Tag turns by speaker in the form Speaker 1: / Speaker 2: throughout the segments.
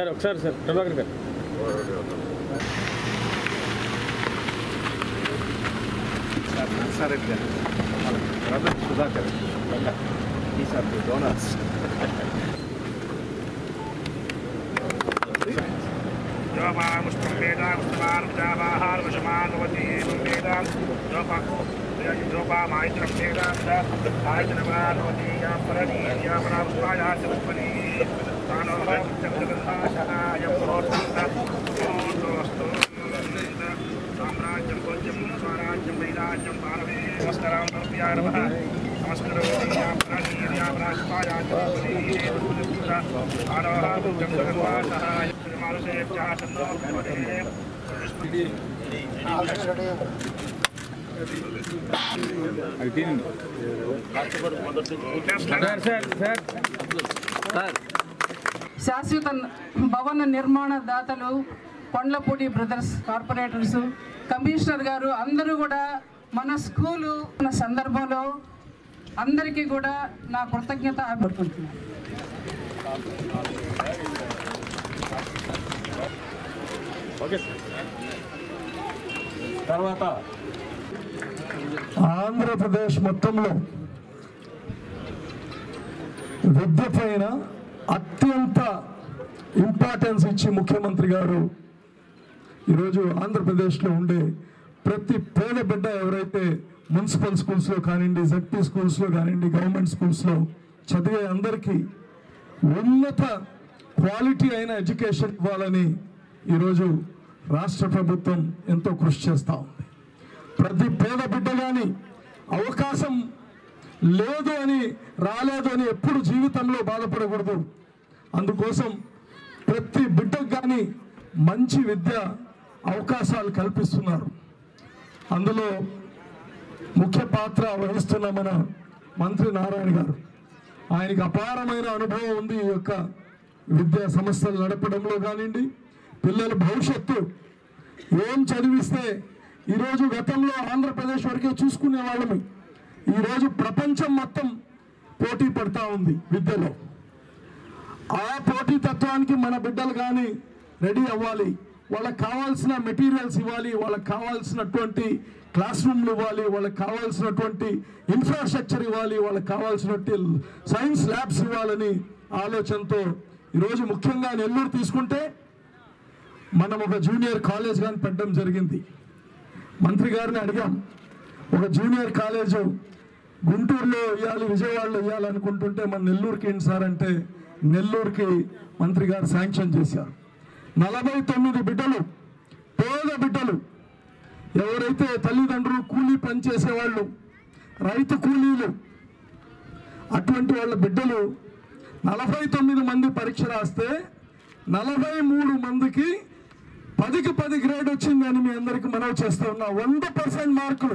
Speaker 1: sir ఒకసారి sir Prabhakar గారు
Speaker 2: నర్సారెడ్డి గారు brother Sudhakar is are the donors
Speaker 3: సామ్రాజ్యం భోజ్యం స్వరాజ్యం వైరాజ్యం నమస్కారం
Speaker 1: అది తినండి సార్ సార్ సార్
Speaker 4: శాశ్వత భవన నిర్మాణ దాతలు కొండ్లపూడి బ్రదర్స్ కార్పొరేటర్స్ కమిషనర్ గారు అందరూ కూడా మన స్కూలు ఉన్న సందర్భంలో అందరికీ కూడా నా కృతజ్ఞత పడుకుంటున్నాను
Speaker 1: ఓకే సార్
Speaker 5: తర్వాత ఆంధ్రప్రదేశ్ మొత్తంలో విద్య పైన అత్యంత ఇంపార్టెన్స్ ఇచ్చి ముఖ్యమంత్రి గారు ఈరోజు ఆంధ్రప్రదేశ్లో ఉండే ప్రతి పేద బిడ్డ ఎవరైతే మున్సిపల్ స్కూల్స్లో కానివ్వండి జడ్పీ స్కూల్స్లో కానివ్వండి గవర్నమెంట్ స్కూల్స్లో చదివే అందరికీ ఉన్నత క్వాలిటీ అయిన ఎడ్యుకేషన్ ఇవ్వాలని ఈరోజు రాష్ట్ర ప్రభుత్వం ఎంతో కృషి చేస్తూ ఉంది ప్రతి పేద బిడ్డ కానీ అవకాశం లేదు అని రాలేదు అని ఎప్పుడు జీవితంలో బాధపడకూడదు అందుకోసం ప్రతి బిడ్డకు కానీ మంచి విద్య అవకాశాలు కల్పిస్తున్నారు అందులో ముఖ్య పాత్ర వహిస్తున్న మన మంత్రి నారాయణ గారు ఆయనకి అపారమైన అనుభవం ఉంది ఈ యొక్క విద్యా సంస్థలు నడపడంలో కానివ్వండి పిల్లల భవిష్యత్తు ఏం చదివిస్తే ఈరోజు గతంలో ఆంధ్రప్రదేశ్ వరకే చూసుకునే వాళ్ళము ఈరోజు ప్రపంచం మొత్తం పోటీ పడతా ఉంది విద్యలో ఆ పోటీ తత్వానికి మన బిడ్డలు కానీ రెడీ అవ్వాలి వాళ్ళకి కావాల్సిన మెటీరియల్స్ ఇవ్వాలి వాళ్ళకి కావాల్సినటువంటి క్లాస్ రూమ్లు ఇవ్వాలి వాళ్ళకి కావాల్సినటువంటి ఇన్ఫ్రాస్ట్రక్చర్ ఇవ్వాలి వాళ్ళకి కావాల్సినటువంటి సైన్స్ ల్యాబ్స్ ఇవ్వాలని ఆలోచనతో ఈరోజు ముఖ్యంగా నెల్లూరు తీసుకుంటే మనం ఒక జూనియర్ కాలేజ్ కానీ పెట్టడం జరిగింది మంత్రి గారిని అడిగాం ఒక జూనియర్ కాలేజ్ గుంటూరులో ఇవ్వాలి విజయవాడలో ఇవ్వాలనుకుంటుంటే మన నెల్లూరుకి ఏంటి సార్ అంటే నెల్లూరుకి మంత్రి గారు శాంక్షన్ చేశారు నలభై తొమ్మిది బిడ్డలు పేద బిడ్డలు ఎవరైతే తల్లిదండ్రులు కూలీ పని చేసేవాళ్ళు రైతు కూలీలు అటువంటి వాళ్ళ బిడ్డలు నలభై తొమ్మిది మంది పరీక్ష రాస్తే నలభై మూడు మందికి పదికి పది గ్రేడ్ వచ్చిందని మీ అందరికి మనవి చేస్తా ఉన్నా వంద పర్సెంట్ మార్కులు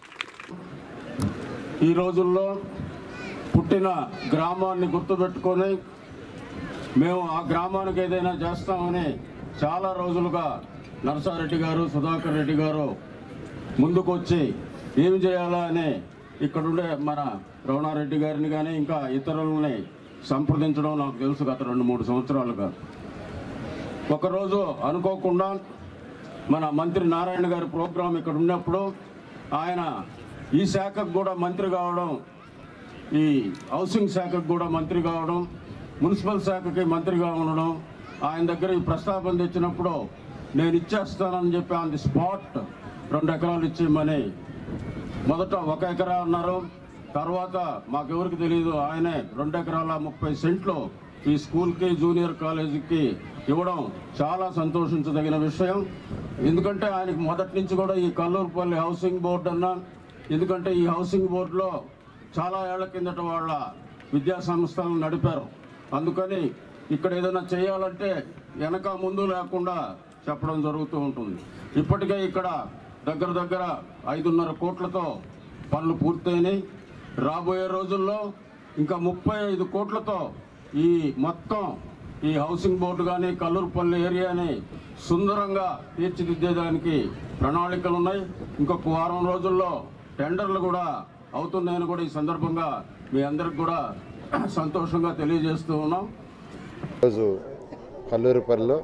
Speaker 6: ఈ రోజుల్లో పుట్టిన గ్రామాన్ని గుర్తుపెట్టుకొని మేము ఆ గ్రామానికి ఏదైనా చేస్తామని చాలా రోజులుగా నరసారెడ్డి గారు సుధాకర్ రెడ్డి గారు ముందుకొచ్చి ఏం చేయాలా అని ఇక్కడుండే మన రమణారెడ్డి గారిని కానీ ఇంకా ఇతరులని సంప్రదించడం నాకు తెలుసు గత రెండు మూడు సంవత్సరాలుగా ఒకరోజు అనుకోకుండా మన మంత్రి నారాయణ గారి ప్రోగ్రాం ఇక్కడ ఉన్నప్పుడు ఆయన ఈ శాఖకు కూడా మంత్రి కావడం ఈ హౌసింగ్ శాఖకు కూడా మంత్రి కావడం మున్సిపల్ శాఖకి మంత్రిగా ఉండడం ఆయన దగ్గర ఈ ప్రస్తావన తెచ్చినప్పుడు నేను ఇచ్చేస్తానని చెప్పి ఆన్ ది స్పాట్ రెండు ఎకరాలు ఇచ్చేయమని మొదట ఒక ఎకరా అన్నారు తర్వాత మాకెవరికి తెలియదు ఆయనే రెండు ఎకరాల ముప్పై సెంట్లు ఈ స్కూల్కి జూనియర్ కాలేజీకి ఇవ్వడం చాలా సంతోషించదగిన విషయం ఎందుకంటే ఆయనకి మొదటి నుంచి కూడా ఈ కల్లూరుపల్లి హౌసింగ్ బోర్డు అన్నా ఎందుకంటే ఈ హౌసింగ్ బోర్డులో చాలా ఏళ్ల కిందట వాళ్ళ విద్యా సంస్థలను నడిపారు అందుకని ఇక్కడ ఏదైనా చేయాలంటే వెనక ముందు లేకుండా చెప్పడం జరుగుతూ ఉంటుంది ఇప్పటికే ఇక్కడ దగ్గర దగ్గర ఐదున్నర కోట్లతో పనులు పూర్తయినాయి రాబోయే రోజుల్లో ఇంకా ముప్పై ఐదు కోట్లతో ఈ మొత్తం ఈ హౌసింగ్ బోర్డు కానీ కల్లూరుపల్లి ఏరియాని సుందరంగా తీర్చిదిద్దేదానికి ప్రణాళికలు ఉన్నాయి ఇంకొక వారం రోజుల్లో టెండర్లు కూడా అవుతున్నాయని కూడా ఈ సందర్భంగా మీ అందరికి కూడా సంతోషంగా తెలియజేస్తూ ఉన్నాం
Speaker 7: ఈరోజు కల్లూరుపల్లిలో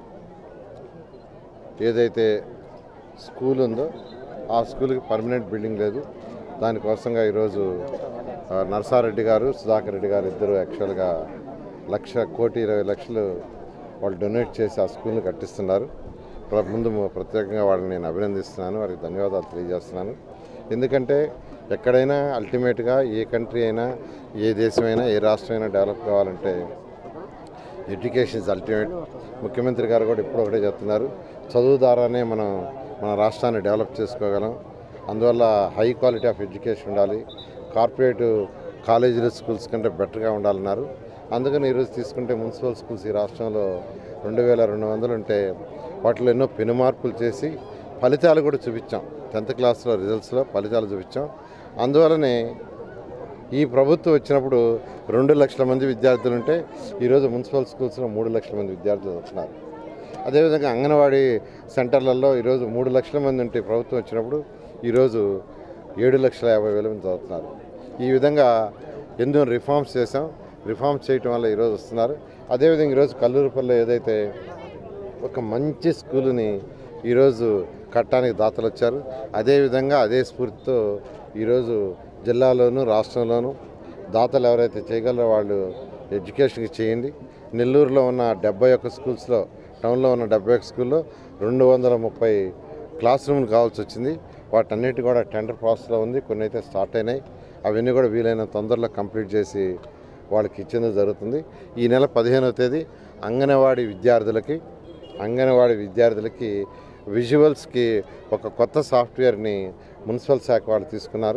Speaker 7: ఏదైతే స్కూల్ ఉందో ఆ స్కూల్కి పర్మనెంట్ బిల్డింగ్ లేదు దానికోసంగా ఈరోజు ఆ, నరసారెడ్డి గారు సుధాకర్ రెడ్డి గారు ఇద్దరు యాక్చువల్గా లక్ష కోటి ఇరవై లక్షలు వాళ్ళు డొనేట్ చేసి ఆ స్కూల్ని కట్టిస్తున్నారు ప్ర- ముందు ప్రత్యేకంగా వాళ్ళని నేను అభినందిస్తున్నాను వారికి ధన్యవాదాలు తెలియజేస్తున్నాను ఎందుకంటే ఎక్కడైనా అల్టిమేట్గా ఏ కంట్రీ అయినా ఏ దేశమైనా ఏ రాష్ట్రం అయినా డెవలప్ కావాలంటే ఎడ్యుకేషన్ ఇస్ అల్టిమేట్ ముఖ్యమంత్రి గారు కూడా ఇప్పుడు ఒకటే చెప్తున్నారు చదువు ద్వారానే మనం మన రాష్ట్రాన్ని డెవలప్ చేసుకోగలం అందువల్ల హై క్వాలిటీ ఆఫ్ ఎడ్యుకేషన్ ఉండాలి కార్పొరేట్ కాలేజీలు స్కూల్స్ కంటే బెటర్గా ఉండాలన్నారు అందుకని ఈరోజు తీసుకుంటే మున్సిపల్ స్కూల్స్ ఈ రాష్ట్రంలో రెండు వేల రెండు వందలు ఉంటే వాటిలో ఎన్నో పెనుమార్పులు చేసి ఫలితాలు కూడా చూపించాం టెన్త్ క్లాస్లో రిజల్ట్స్లో ఫలితాలు చూపించాం అందువలనే ఈ ప్రభుత్వం వచ్చినప్పుడు రెండు లక్షల మంది విద్యార్థులు ఉంటే ఈరోజు మున్సిపల్ స్కూల్స్లో మూడు లక్షల మంది విద్యార్థులు వస్తున్నారు అదేవిధంగా అంగన్వాడీ సెంటర్లలో ఈరోజు మూడు లక్షల మంది ఉంటే ఈ ప్రభుత్వం వచ్చినప్పుడు ఈరోజు ఏడు లక్షల యాభై వేల మంది చదువుతున్నారు ఈ విధంగా ఎన్నో రిఫార్మ్స్ చేసాం రిఫార్మ్స్ చేయటం వల్ల ఈరోజు వస్తున్నారు అదేవిధంగా ఈరోజు కల్లూరుపల్లిలో ఏదైతే ఒక మంచి స్కూలుని ఈరోజు కట్టడానికి దాతలు వచ్చారు అదేవిధంగా అదే స్ఫూర్తితో ఈరోజు జిల్లాలోను రాష్ట్రంలోనూ దాతలు ఎవరైతే చేయగలరో వాళ్ళు ఎడ్యుకేషన్కి చేయండి నెల్లూరులో ఉన్న డెబ్బై ఒక్క స్కూల్స్లో టౌన్లో ఉన్న డెబ్బై ఒక్క స్కూల్లో రెండు వందల ముప్పై క్లాస్ రూమ్లు కావాల్సి వచ్చింది వాటన్నిటి కూడా టెండర్ ప్రాసెస్లో ఉంది కొన్ని అయితే స్టార్ట్ అయినాయి అవన్నీ కూడా వీలైన తొందరలో కంప్లీట్ చేసి వాళ్ళకి ఇచ్చేందుకు జరుగుతుంది ఈ నెల పదిహేనవ తేదీ అంగన్వాడీ విద్యార్థులకి అంగన్వాడీ విద్యార్థులకి విజువల్స్కి ఒక కొత్త సాఫ్ట్వేర్ని మున్సిపల్ శాఖ వాళ్ళు తీసుకున్నారు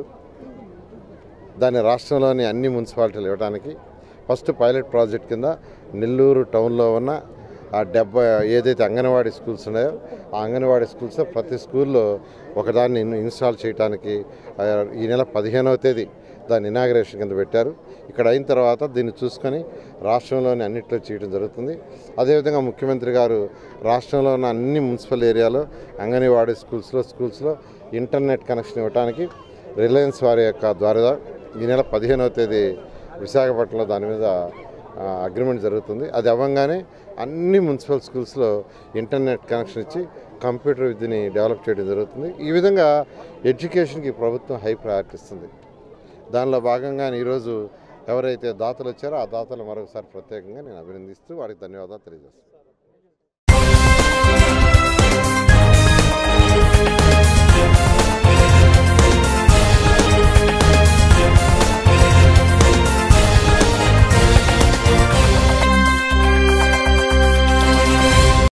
Speaker 7: దాన్ని రాష్ట్రంలోని అన్ని మున్సిపాలిటీలు ఇవ్వడానికి ఫస్ట్ పైలట్ ప్రాజెక్ట్ కింద నెల్లూరు టౌన్లో ఉన్న ఆ డెబ్బై ఏదైతే అంగన్వాడీ స్కూల్స్ ఉన్నాయో ఆ అంగన్వాడీ స్కూల్స్లో ప్రతి స్కూల్లో ఒకదాన్ని ఇన్- ఇన్స్టాల్ చేయడానికి ఆ, ఈ నెల పదిహేనవ తేదీ దాన్ని ఇనాగ్రేషన్ కింద పెట్టారు ఇక్కడ అయిన తర్వాత దీన్ని చూసుకొని రాష్ట్రంలోని అన్నిట్లో చేయడం జరుగుతుంది అదేవిధంగా ముఖ్యమంత్రి గారు రాష్ట్రంలో ఉన్న అన్ని మున్సిపల్ ఏరియాలో అంగన్వాడీ స్కూల్స్లో స్కూల్స్లో ఇంటర్నెట్ కనెక్షన్ ఇవ్వడానికి రిలయన్స్ వారి యొక్క ద్వారా ఈ నెల పదిహేనవ తేదీ విశాఖపట్నంలో దాని మీద ఆ, అగ్రిమెంట్ జరుగుతుంది అది అవ్వగానే అన్ని మున్సిపల్ స్కూల్స్లో ఇంటర్నెట్ కనెక్షన్ ఇచ్చి కంప్యూటర్ విద్యని డెవలప్ చేయడం జరుగుతుంది ఈ విధంగా ఎడ్యుకేషన్కి ప్రభుత్వం హై ప్రయారిటీ ఇస్తుంది దానిలో భాగంగా ఈరోజు ఎవరైతే దాతలు వచ్చారో ఆ దాతలు మరొకసారి ప్రత్యేకంగా నేను అభినందిస్తూ వారికి ధన్యవాదాలు తెలియజేస్తాను